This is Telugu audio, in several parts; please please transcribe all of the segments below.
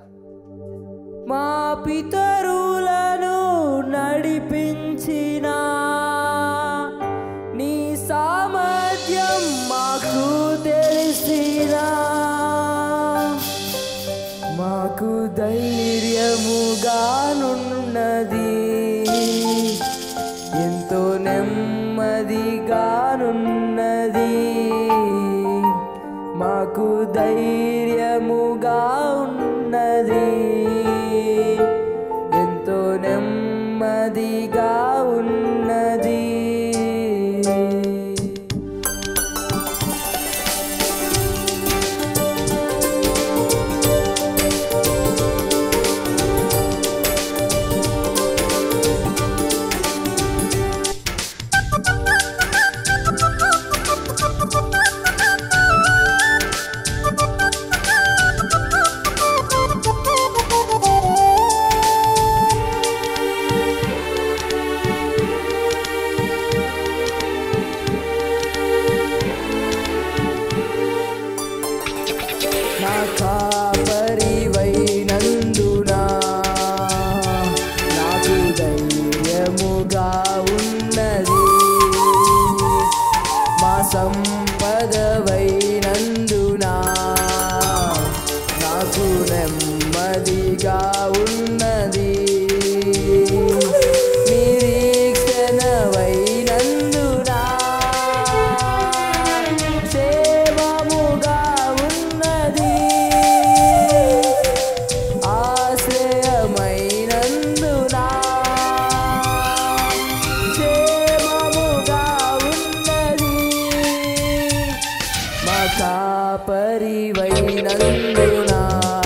మా పితరులను నడిపించిన నీ సామర్థ్యం మాకు తెలిసిన మాకు ధైర్యముగానున్నది ఎంతో నెమ్మదిగానున్నది మాకు ధైర్యముగా ఉన్నది ఎంతో నెమ్మదిగా ఉన్నది నా కాపరివైనందునా నాకు ధైర్యముగా ఉన్నది మా సంపదవైనందునా నాకు నెమ్మదిగా ఉన్నది నిరీక్షణవైనందునా క్షేమముగా ఉన్నది ఆశ్రయమైనందునా క్షేమముగా ఉన్నది మా కాపరివైనందునా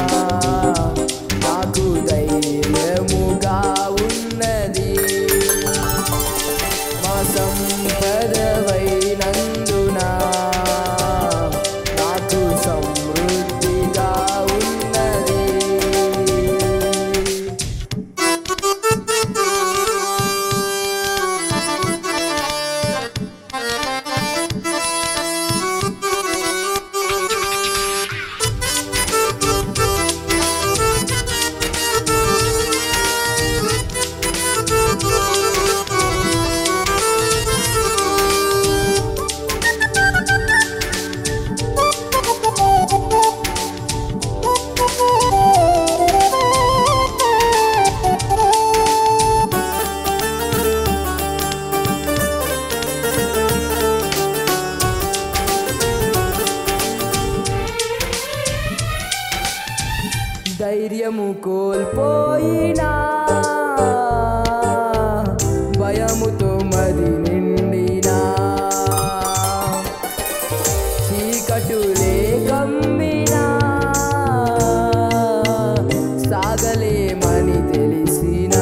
నాకు ధైర్యముగా ఉన్నది మా సంపదవైనందునా నాకు సమృద్ధిగా ఉన్నది ధైర్యము కోల్పోయినా భయముతో మది నిండినా చీకటులే కమ్మినా సాగలేమని తెలిసినా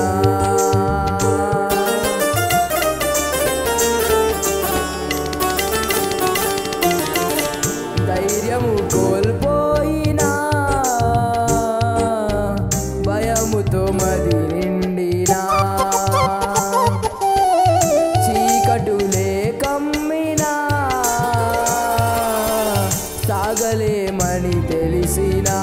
ధైర్యము కోల్పోయినా భయముతో మది నిండినా చీకటులే కమ్మినా సాగలేమని తెలిసినా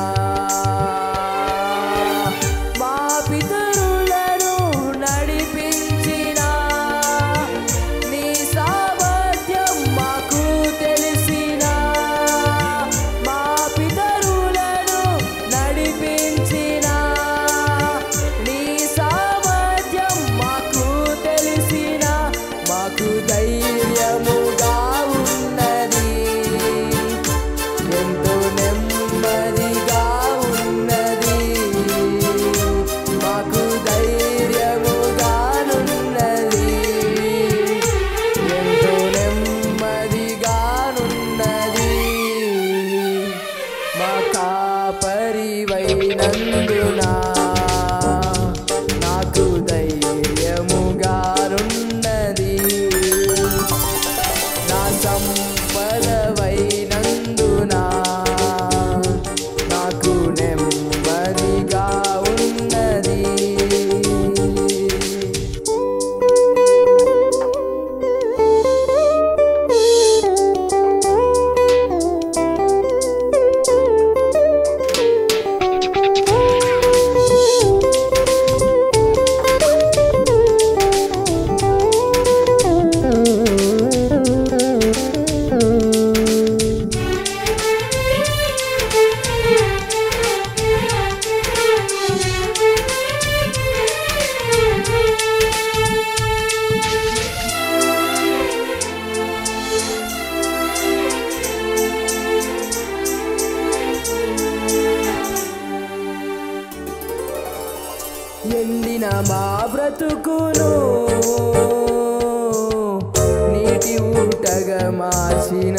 మా పితరులను నడిపించిన నీ సామర్థ్యం మాకు తెలిసిన మా పితరులను నడిపించిన నీ సామర్థ్యం మాకు తెలిసిన మాకు ధైర్యముగా ఉన్నది ఎంతో నెమ్మదిగా ఉన్నది మాకు ధైర్యముగానున్నది ఎంతో నెమ్మదిగానున్నది మా కాపరివైనందునా నాకు ధైర్యముగానున్నది నా సంపదవైనందునా నాకు నెమ్మదిగా ఉన్నది Thank ఎండిన మా బ్రతుకును నీటి ఊటగా మార్చిన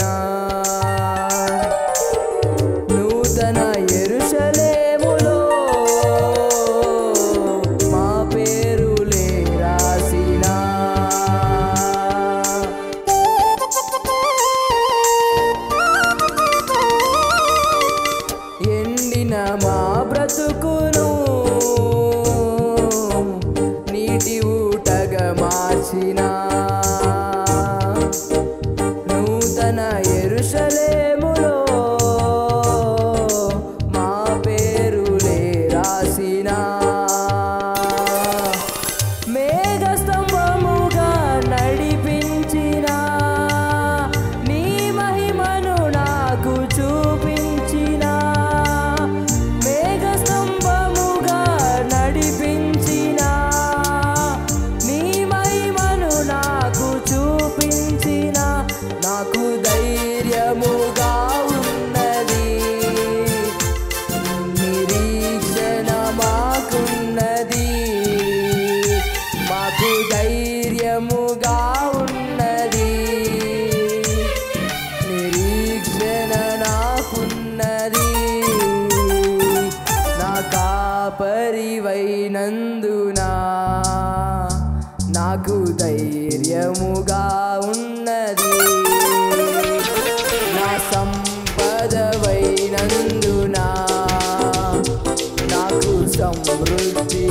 నూతన ఎరుషలేములో మా పేరులే రాసిన ఎండిన మా బ్రతుకును నీటి ఊటగా మార్చిన నూతన ఎరుషలేములో మా పేరులే రాసిన మేఘస్తంభముగా నడిపించిన నీ మహిమను నాకు చూపించిన మేఘస్తంభముగా నడిపించిన నీ మహిమను నాకు చూపించిన నాకు ధైర్యముగా ఉన్నది నిరీక్షణ మాకున్నది మాకు ధైర్యముగా ఉన్నది నిరీక్షణ నాకున్నది నా కాపరివైనందునా నాకు ధైర్యముగా ఉన్నది నా సంపదవైనందునా నాకు సమృద్ధి